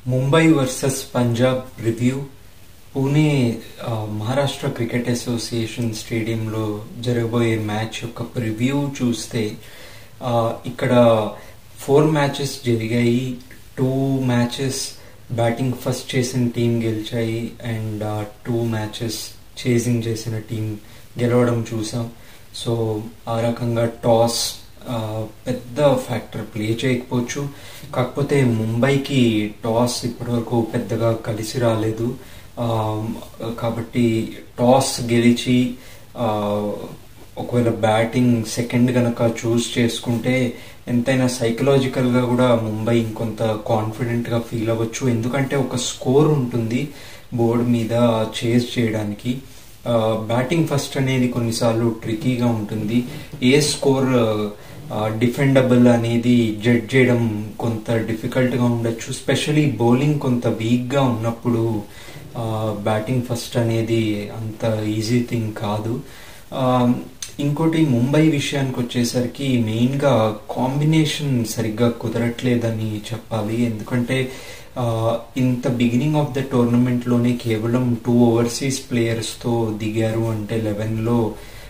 Mumbai versus Punjab review Pune ఆ, Maharashtra cricket association స్టేడియంలో జరగబోయే మ్యాచ్ యొక్క ప్రివ్యూ చూస్తే ఆ, ఇక్కడ ఫోర్ మ్యాచెస్ జరిగాయి టూ మ్యాచెస్ బ్యాటింగ్ ఫస్ట్ చేసిన టీం గెలిచాయి అండ్ టూ మ్యాచెస్ చేసింగ్ చేసిన టీం గెలవడం చూసాం సో ఆ రకంగా టాస్ ఆ, పెద్ద ఫ్యాక్టర్ ప్లే చేయకపోవచ్చు కాకపోతే ముంబైకి టాస్ ఇప్పటివరకు పెద్దగా కలిసి రాలేదు ఆ, కాబట్టి టాస్ గెలిచి ఆ, ఒకవేళ బ్యాటింగ్ సెకండ్ గనక చూస్ చేసుకుంటే ఎంతైనా సైకలాజికల్గా కూడా ముంబై ఇంకొంత కాన్ఫిడెంట్గా ఫీల్ అవ్వచ్చు ఎందుకంటే ఒక స్కోర్ ఉంటుంది బోర్డు మీద చేజ్ చేయడానికి బ్యాటింగ్ ఫస్ట్ అనేది కొన్నిసార్లు ట్రికీగా ఉంటుంది ఏ స్కోర్ డిఫెండబుల్ అనేది జడ్జ్ చేయడం కొంత డిఫికల్ట్గా ఉండొచ్చు స్పెషలీ బౌలింగ్ కొంత వీక్గా ఉన్నప్పుడు బ్యాటింగ్ ఫస్ట్ అనేది అంత ఈజీ థింగ్ కాదు ఆ, ఇంకోటి ముంబై విషయానికి వచ్చేసరికి మెయిన్గా కాంబినేషన్ సరిగ్గా కుదరట్లేదని చెప్పాలి ఎందుకంటే ఆ, ఇంత బిగినింగ్ ఆఫ్ ద టోర్నమెంట్లోనే కేవలం టూ ఓవర్సీస్ ప్లేయర్స్తో దిగారు అంటే లెవెన్లో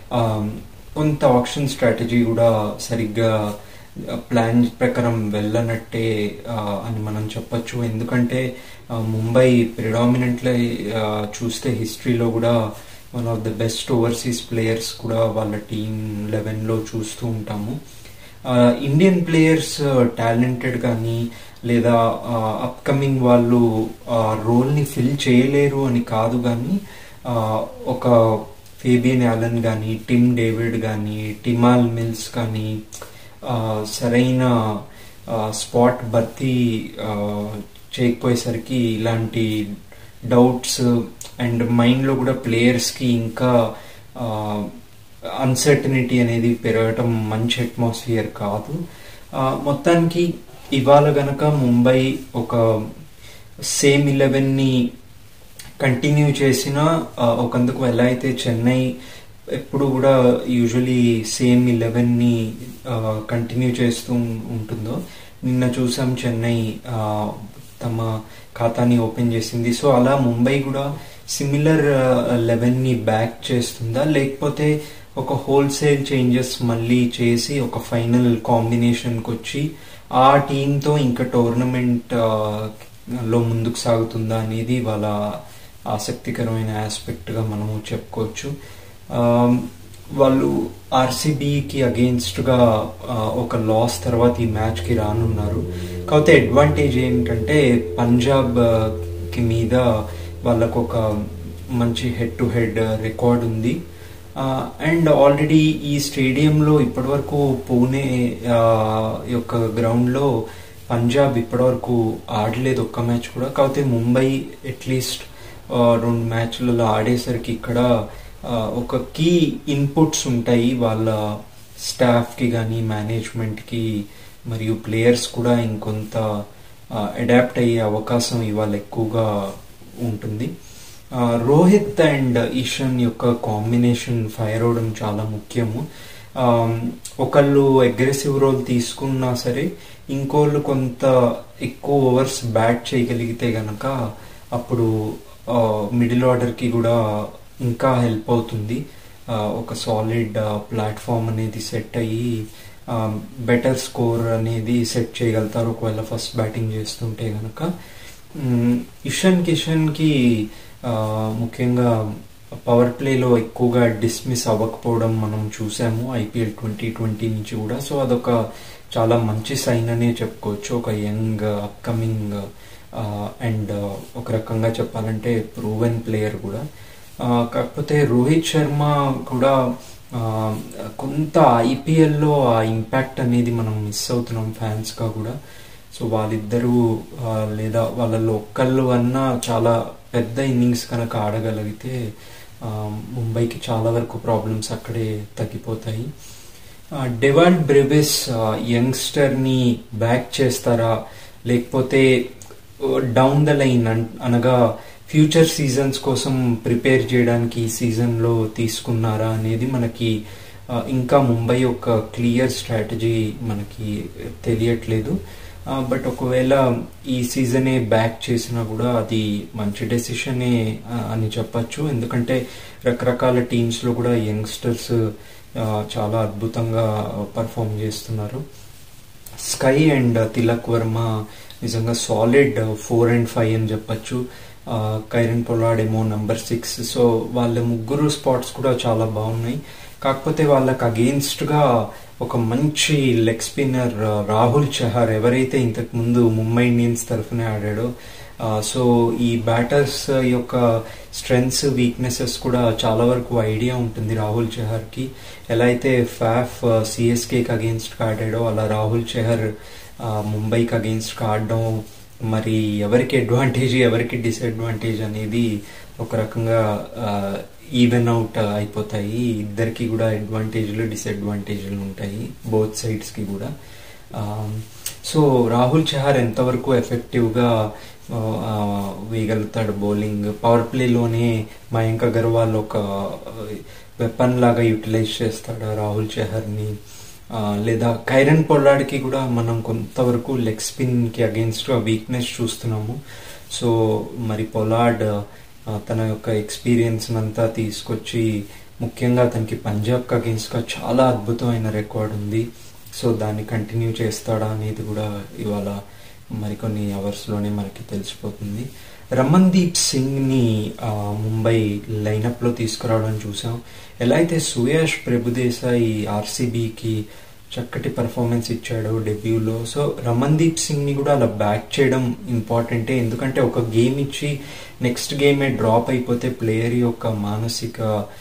కొంత ఆప్షన్ స్ట్రాటజీ కూడా సరిగ్గా ప్లాన్ ప్రకారం వెళ్ళనట్టే ఆ, అని మనం చెప్పొచ్చు ఎందుకంటే ఆ, ముంబై ప్రిడామినెంట్లీ చూస్తే హిస్టరీలో కూడా one of the best overseas players కూడా వాళ్ళ టీం లెవెన్లో చూస్తూ ఉంటాము ఆ, ఇండియన్ ప్లేయర్స్ టాలెంటెడ్ కానీ లేదా అప్కమింగ్ వాళ్ళు ఆ రోల్ని ఫిల్ చేయలేరు అని కాదు కానీ ఆ, ఒక ఫేబియన్ యాలన్ కానీ టిమ్ డేవిడ్ కానీ టిమాల్ మిల్స్ కానీ ఆ, సరైన స్పాట్ భర్తీ ఆ, చేయకపోయేసరికి ఇలాంటి డౌట్స్ అండ్ మైండ్లో కూడా ప్లేయర్స్కి ఇంకా అన్సర్టనిటీ అనేది పెరగటం మంచి అట్మాస్ఫియర్ కాదు ఆ, మొత్తానికి ఇవాళ గనక ముంబై ఒక సేమ్ ఇలెవెన్ని కంటిన్యూ చేసిన ఒకందుకు ఎలా అయితే చెన్నై ఎప్పుడు కూడా యూజువలీ సేమ్ ఇలెవెన్ని కంటిన్యూ చేస్తూ ఉంటుందో నిన్న చూసాం చెన్నై ఆ, తమ ఖాతాని ఓపెన్ చేసింది సో అలా ముంబై కూడా సిమిలర్ లెవెన్ని బ్యాక్ చేస్తుందా లేకపోతే ఒక హోల్సేల్ చేంజెస్ మళ్ళీ చేసి ఒక ఫైనల్ కాంబినేషన్కి వచ్చి ఆ టీంతో ఇంకా టోర్నమెంట్ లో ముందుకు సాగుతుందా అనేది వాళ్ళ ఆసక్తికరమైన ఆస్పెక్ట్గా మనము చెప్పుకోవచ్చు ఆ, వాళ్ళు ఆర్సీబీకి అగేన్స్ట్గా ఒక లాస్ తర్వాత ఈ మ్యాచ్కి రానున్నారు కాకపోతే అడ్వాంటేజ్ ఏంటంటే పంజాబ్ ఆ, కి మీద వాళ్ళకు ఒక మంచి హెడ్ టు హెడ్ రికార్డ్ ఉంది అండ్ ఆల్రెడీ ఈ స్టేడియంలో ఇప్పటివరకు పూణే ఆ, యొక్క గ్రౌండ్లో పంజాబ్ ఇప్పటివరకు ఆడలేదు ఒక్క మ్యాచ్ కూడా కాకపోతే ముంబై అట్లీస్ట్ రెండు మ్యాచ్లలో ఆడేసరికి ఇక్కడ ఆ, ఒక కీ ఇన్పుట్స్ ఉంటాయి వాళ్ళ స్టాఫ్కి కానీ మేనేజ్మెంట్కి మరియు ప్లేయర్స్ కూడా ఇంకొంత అడాప్ట్ అయ్యే అవకాశం ఇవాళ ఎక్కువగా ఉంటుంది ఆ, రోహిత్ అండ్ ఈశాన్ యొక్క కాంబినేషన్ ఫైర్ అవడం చాలా ముఖ్యము ఆ, ఒకళ్ళు అగ్రెసివ్ రోల్ తీసుకున్నా సరే ఇంకోళ్ళు కొంత ఎక్కువ ఓవర్స్ బ్యాట్ చేయగలిగితే గనక అప్పుడు మిడిల్ ఆర్డర్కి కూడా ఇంకా హెల్ప్ అవుతుంది ఆ, ఒక సాలిడ్ ప్లాట్ఫామ్ అనేది సెట్ అయ్యి బెటర్ స్కోర్ అనేది సెట్ చేయగలుగుతారు ఒకవేళ ఫస్ట్ బ్యాటింగ్ చేస్తుంటే గనక మ్, ఇషాన్ కిషన్కి ఆ, ముఖ్యంగా పవర్ ప్లేలో ఎక్కువగా డిస్మిస్ అవ్వకపోవడం మనం చూసాము ఐపీఎల్ ట్వంటీ ట్వంటీ నుంచి కూడా సో అదొక చాలా మంచి సైన్ అనే చెప్పుకోవచ్చు ఒక యంగ్ అప్కమింగ్ అండ్ ఒక రకంగా చెప్పాలంటే ప్రూవెన్ ప్లేయర్ కూడా ఆ, కాకపోతే రోహిత్ శర్మ కూడా ఆ, కొంత ఐపీఎల్లో ఆ ఇంపాక్ట్ అనేది మనం మిస్ అవుతున్నాం ఫ్యాన్స్గా కూడా సో వాళ్ళిద్దరూ ఆ, లేదా వాళ్ళలో ఒక్కళ్ళు అన్నా చాలా పెద్ద ఇన్నింగ్స్ కనుక ఆడగలిగితే ఆ, ముంబైకి చాలా వరకు ప్రాబ్లమ్స్ అక్కడే తగ్గిపోతాయి ఆ, డెవాల్డ్ బ్రెవిస్ ఆ, యంగ్స్టర్ని బ్యాక్ చేస్తారా లేకపోతే డౌన్ ద లైన్ అన్- అనగా ఫ్యూచర్ సీజన్స్ కోసం ప్రిపేర్ చేయడానికి ఈ సీజన్లో తీసుకున్నారా అనేది మనకి ఆ, ఇంకా ముంబై యొక్క క్లియర్ స్ట్రాటజీ మనకి తెలియట్లేదు ఆ, బట్ ఒకవేళ ఈ సీజనే బ్యాక్ చేసినా కూడా అది మంచి డెసిషనే అని చెప్పచ్చు ఎందుకంటే రకరకాల టీమ్స్లో కూడా యంగ్స్టర్స్ చాలా అద్భుతంగా పర్ఫామ్ చేస్తున్నారు స్కై అండ్ తిలక్ వర్మ నిజంగా సాలిడ్ ఫోర్ అండ్ ఫైవ్ అని చెప్పచ్చు కైరన్ పొలాడ్ ఏమో నంబర్ సిక్స్ సో వాళ్ళ ముగ్గురు స్పాట్స్ కూడా చాలా బాగున్నాయి కాకపోతే వాళ్ళకి అగెయిన్స్ట్గా ఒక మంచి లెగ్ స్పిన్నర్ రాహుల్ చహార్ ఎవరైతే ఇంతకు ముందు ముంబై ఇండియన్స్ తరఫునే ఆడాడో సో ఈ బ్యాటర్స్ యొక్క స్ట్రెంగ్స్ వీక్నెసెస్ కూడా చాలా వరకు ఐడియా ఉంటుంది రాహుల్ చహర్కి ఎలా అయితే ఫ్యాఫ్ సిఎస్కేకి అగేన్స్ట్గా ఆడాడో అలా రాహుల్ చహర్ ముంబైకి అగేన్స్ట్గా ఆడడం మరి ఎవరికి అడ్వాంటేజ్ ఎవరికి డిసడ్వాంటేజ్ అనేది ఒక రకంగా ఈవెన్ అవుట్ అయిపోతాయి ఇద్దరికి కూడా అడ్వాంటేజ్లు డిసడ్వాంటేజ్లు ఉంటాయి బోత్ సైడ్స్కి కూడా సో రాహుల్ చహార్ ఎంతవరకు ఎఫెక్టివ్గా వేయగలుగుతాడు బౌలింగ్ పవర్ ప్లేలోనే మయాంక్ అగర్వాల్ ఒక వెపన్ లాగా యూటిలైజ్ చేస్తాడు రాహుల్ చహర్ని లేదా కైరన్ పొల్లాడికి కూడా మనం కొంతవరకు లెగ్ స్పిన్కి అగేన్స్ట్గా వీక్నెస్ చూస్తున్నాము సో మరి పొలాడ్ తన యొక్క ఎక్స్పీరియన్స్ అంతా తీసుకొచ్చి ముఖ్యంగా అతనికి పంజాబ్కి అగేన్స్ట్గా చాలా అద్భుతమైన రికార్డ్ ఉంది సో దాన్ని కంటిన్యూ చేస్తాడా అనేది కూడా ఇవాళ మరికొన్ని అవర్స్లోనే మనకి తెలిసిపోతుంది రమన్దీప్ సింగ్ని ముంబై లైనప్లో తీసుకురావడం చూసాం ఎలా అయితే సుయాష్ ప్రభుదేశాయ్ ఆర్సీబీకి చక్కటి పర్ఫార్మెన్స్ ఇచ్చాడు డెబ్యూలో సో రమన్దీప్ సింగ్ని కూడా అలా బ్యాక్ చేయడం ఇంపార్టెంటే ఎందుకంటే ఒక గేమ్ ఇచ్చి నెక్స్ట్ గేమే డ్రాప్ అయిపోతే ప్లేయర్ యొక్క మానసిక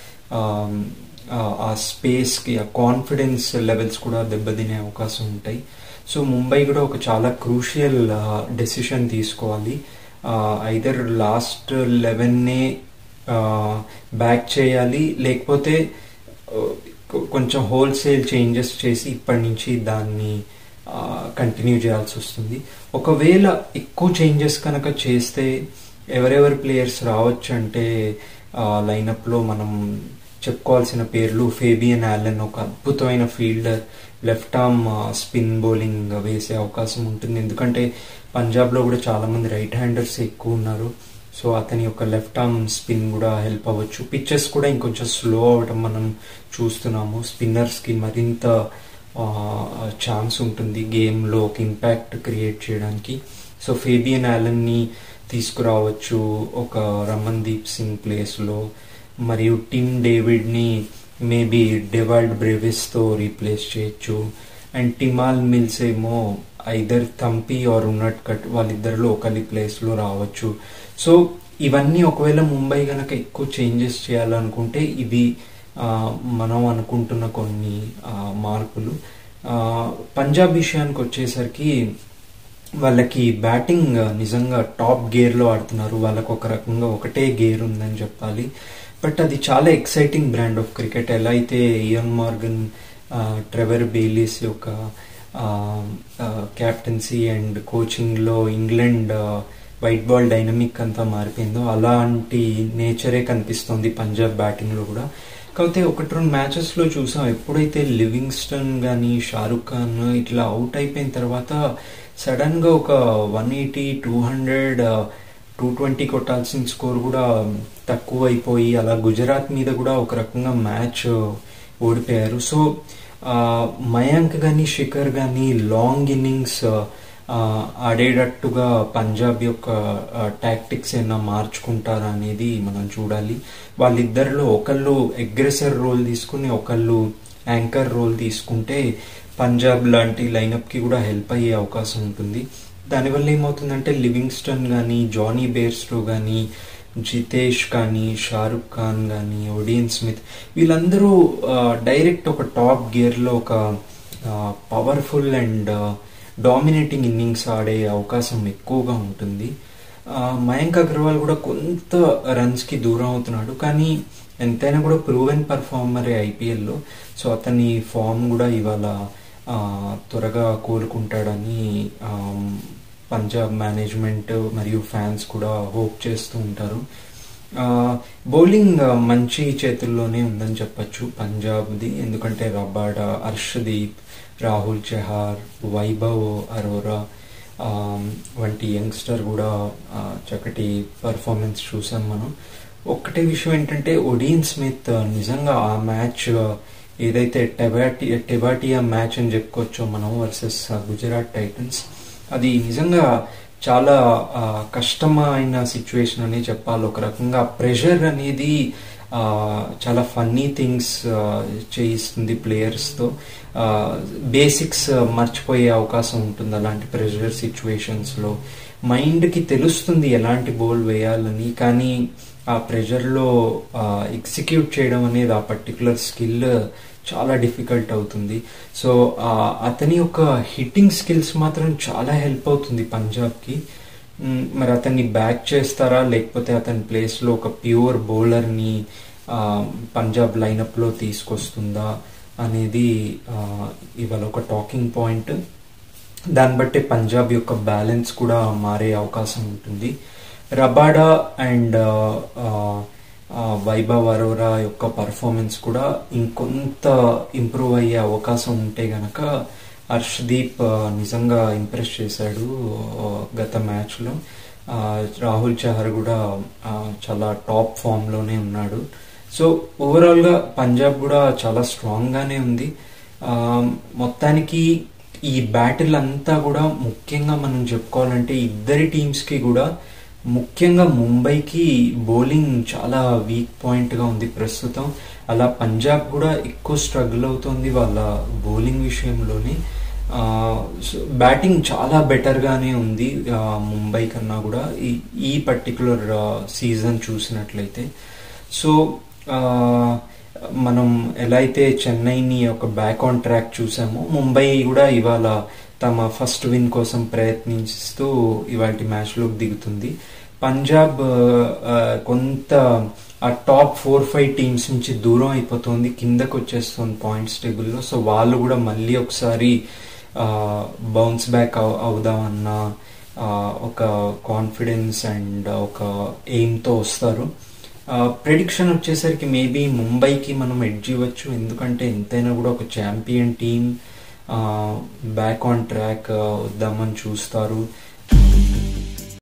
ఆ స్పేస్కి ఆ కాన్ఫిడెన్స్ లెవెల్స్ కూడా దెబ్బతినే అవకాశం ఉంటాయి సో ముంబై కూడా ఒక చాలా క్రూషియల్ డెసిషన్ తీసుకోవాలి ఐదర్ లాస్ట్ లెవెన్నే బ్యాక్ చేయాలి లేకపోతే కొంచెం హోల్సేల్ చేంజెస్ చేసి ఇప్పటి నుంచి దాన్ని కంటిన్యూ చేయాల్సి వస్తుంది ఒకవేళ ఎక్కువ చేంజెస్ కనుక చేస్తే ఎవరెవరి ప్లేయర్స్ రావచ్చు అంటే లైనప్లో మనం చెప్పుకోవాల్సిన పేర్లు ఫేబియన్ యాలెన్ ఒక అద్భుతమైన fielder left arm spin bowling వేసే అవకాశం ఉంటుంది ఎందుకంటే పంజాబ్లో కూడా చాలామంది రైట్ హ్యాండర్స్ ఎక్కువ ఉన్నారు సో అతని యొక్క లెఫ్ట్ ఆర్మ్ స్పిన్ కూడా హెల్ప్ అవ్వచ్చు పిచ్చెస్ కూడా ఇంకొంచెం స్లో అవటం మనం చూస్తున్నాము స్పిన్నర్స్కి మరింత ఛాన్స్ ఉంటుంది గేమ్లో ఒక ఇంపాక్ట్ క్రియేట్ చేయడానికి సో ఫేబియన్ యాలన్ని తీసుకురావచ్చు ఒక రమన్దీప్ సింగ్ ప్లేస్లో మరియు టిమ్ డేవిడ్ని మేబీ డెవాల్డ్ బ్రెవిస్తో రీప్లేస్ చేయొచ్చు అండ్ టిమాల్ మిల్స్ ఏమో either Thampi or Unadkat వాళ్ళిద్దరిలో ఒకరి ప్లేస్లో రావచ్చు సో ఇవన్నీ ఒకవేళ ముంబై కనుక ఎక్కువ చేంజెస్ చేయాలనుకుంటే ఇది మనం అనుకుంటున్న కొన్ని మార్పులు పంజాబ్ విషయానికి వచ్చేసరికి వాళ్ళకి బ్యాటింగ్ నిజంగా టాప్ గేర్లో ఆడుతున్నారు వాళ్ళకు ఒక రకంగా ఒకటే గేర్ ఉందని చెప్పాలి బట్ అది చాలా ఎక్సైటింగ్ బ్రాండ్ ఆఫ్ క్రికెట్ ఎలా అయితే ఇయన్ మార్గన్ ట్రెవర్ బెయిలీస్ యొక్క క్యాప్టెన్సీ అండ్ కోచింగ్లో ఇంగ్లాండ్ వైట్ బాల్ డైనమిక్ అంతా మారిపోయిందో అలాంటి నేచరే కనిపిస్తుంది పంజాబ్ బ్యాటింగ్లో కూడా కాకపోతే ఒకటి రెండు మ్యాచెస్లో చూసాం ఎప్పుడైతే లివింగ్స్టన్ కానీ షారుఖ్ ఖాన్ ఇట్లా అవుట్ అయిపోయిన తర్వాత సడన్గా ఒక one eighty two hundred two twenty కొట్టాల్సిన స్కోర్ కూడా తక్కువ అయిపోయి అలా గుజరాత్ మీద కూడా ఒక రకంగా మ్యాచ్ ఓడిపోయారు సో మయాంక్ కానీ శిఖర్ కానీ లాంగ్ ఇన్నింగ్స్ ఆడేటట్టుగా పంజాబ్ యొక్క టాక్టిక్స్ ఏమైనా మార్చుకుంటారా అనేది మనం చూడాలి వాళ్ళిద్దరిలో ఒకళ్ళు అగ్రెసర్ రోల్ తీసుకుని ఒకళ్ళు యాంకర్ రోల్ తీసుకుంటే పంజాబ్ లాంటి లైనప్కి కూడా హెల్ప్ అయ్యే అవకాశం ఉంటుంది దానివల్ల ఏమవుతుందంటే లివింగ్స్టన్ కానీ జానీ బేర్స్టో కానీ జితేష్ కానీ షారుఖ్ ఖాన్ కానీ ఒడియన్ స్మిత్ వీళ్ళందరూ డైరెక్ట్ ఒక టాప్ గేర్లో ఒక పవర్ఫుల్ అండ్ డామినేటింగ్ ఇన్నింగ్స్ ఆడే అవకాశం ఎక్కువగా ఉంటుంది మయాంక్ అగర్వాల్ కూడా కొంత రన్స్కి దూరం అవుతున్నాడు కానీ ఎంతైనా కూడా ప్రూవెన్ పర్ఫార్మరే ఐపీఎల్లో సో అతని ఫామ్ కూడా ఇవాళ త్వరగా కోలుకుంటాడని పంజాబ్ మేనేజ్మెంట్ మరియు ఫ్యాన్స్ కూడా హోప్ చేస్తూ ఉంటారు బౌలింగ్ మంచి చేతుల్లోనే ఉందని చెప్పచ్చు పంజాబ్ది ఎందుకంటే రబాడా హర్షదీప్ రాహుల్ చహార్ వైభవ్ అరోరా ఆ, వంటి యంగ్స్టర్ కూడా ఆ, చక్కటి పర్ఫార్మెన్స్ చూసాం మనం ఒక్కటే విషయం ఏంటంటే ఒడియన్ స్మిత్ ఆ, నిజంగా ఆ మ్యాచ్ ఆ, ఏదైతే టెబాటి టెబాటియా మ్యాచ్ అని చెప్పుకోవచ్చో మనం వర్సెస్ గుజరాత్ టైటన్స్ అది నిజంగా చాలా ఆ, కష్టమైన సిచ్యువేషన్ అని చెప్పాలి ఒక రకంగా ప్రెషర్ అనేది ఆ, చాలా ఫన్నీ థింగ్స్ చేయిస్తుంది ప్లేయర్స్తో బేసిక్స్ మర్చిపోయే అవకాశం ఉంటుంది అలాంటి ప్రెషర్ సిచ్యువేషన్స్లో మైండ్కి తెలుస్తుంది ఎలాంటి బౌల్ వేయాలని కానీ ఆ ప్రెషర్లో ఎగ్జిక్యూట్ చేయడం అనేది ఆ పర్టికులర్ స్కిల్ చాలా డిఫికల్ట్ అవుతుంది సో ఆ, అతని యొక్క హిట్టింగ్ స్కిల్స్ మాత్రం చాలా హెల్ప్ అవుతుంది పంజాబ్కి మ్, మరి అతన్ని బ్యాక్ చేస్తారా లేకపోతే అతని ప్లేస్లో ఒక ప్యూర్ బౌలర్ని ఆ, పంజాబ్ లైనప్లో తీసుకొస్తుందా అనేది ఆ, ఇవాళ ఒక టాకింగ్ పాయింట్ దాన్ని బట్టి పంజాబ్ యొక్క బ్యాలెన్స్ కూడా మారే అవకాశం ఉంటుంది రబాడా అండ్ వైభవ్ అరోరా యొక్క పర్ఫార్మెన్స్ కూడా ఇంకొంత ఇంప్రూవ్ అయ్యే అవకాశం ఉంటే గనక హర్షదీప్ ఆ, నిజంగా ఇంప్రెస్ చేశాడు ఆ, గత మ్యాచ్లో ఆ, రాహుల్ చహర్ కూడా ఆ, చాలా టాప్ ఫామ్లోనే ఉన్నాడు సో ఓవరాల్గా పంజాబ్ కూడా చాలా స్ట్రాంగ్గానే ఉంది ఆ, మొత్తానికి ఈ బ్యాటిల్ అంతా కూడా ముఖ్యంగా మనం చెప్పుకోవాలంటే ఇద్దరి టీమ్స్కి కూడా ముఖ్యంగా ముంబైకి బౌలింగ్ చాలా వీక్ పాయింట్గా ఉంది ప్రస్తుతం అలా పంజాబ్ కూడా ఎక్కువ స్ట్రగుల్ అవుతుంది వాళ్ళ బౌలింగ్ విషయంలోని ఆ, సో బ్యాటింగ్ చాలా బెటర్గానే ఉంది ఆ, ముంబై కన్నా కూడా ఈ ఈ పర్టికులర్ సీజన్ చూసినట్లయితే సో ఆ, మనం ఎలా అయితే చెన్నైని ఒక బ్యాక్ ఆన్ ట్రాక్ చూసామో ముంబై కూడా ఇవాళ తమ ఫస్ట్ విన్ కోసం ప్రయత్నిస్తూ ఇవాళ మ్యాచ్లోకి దిగుతుంది పంజాబ్ ఆ, కొంత ఆ టాప్ ఫోర్ ఫైవ్ టీమ్స్ నుంచి దూరం అయిపోతుంది కిందకు వచ్చేస్తుంది పాయింట్స్ టేబుల్లో సో వాళ్ళు కూడా మళ్ళీ ఒకసారి బౌన్స్ బ్యాక్ అవుదామన్న ఆ, ఒక కాన్ఫిడెన్స్ అండ్ ఒక ఎయిమ్తో వస్తారు ప్రెడిక్షన్ వచ్చేసరికి మేబీ ముంబైకి మనం ఎడ్జ్ ఇవ్వచ్చు ఎందుకంటే ఎంతైనా కూడా ఒక champion team back on track వద్దామని చూస్తారు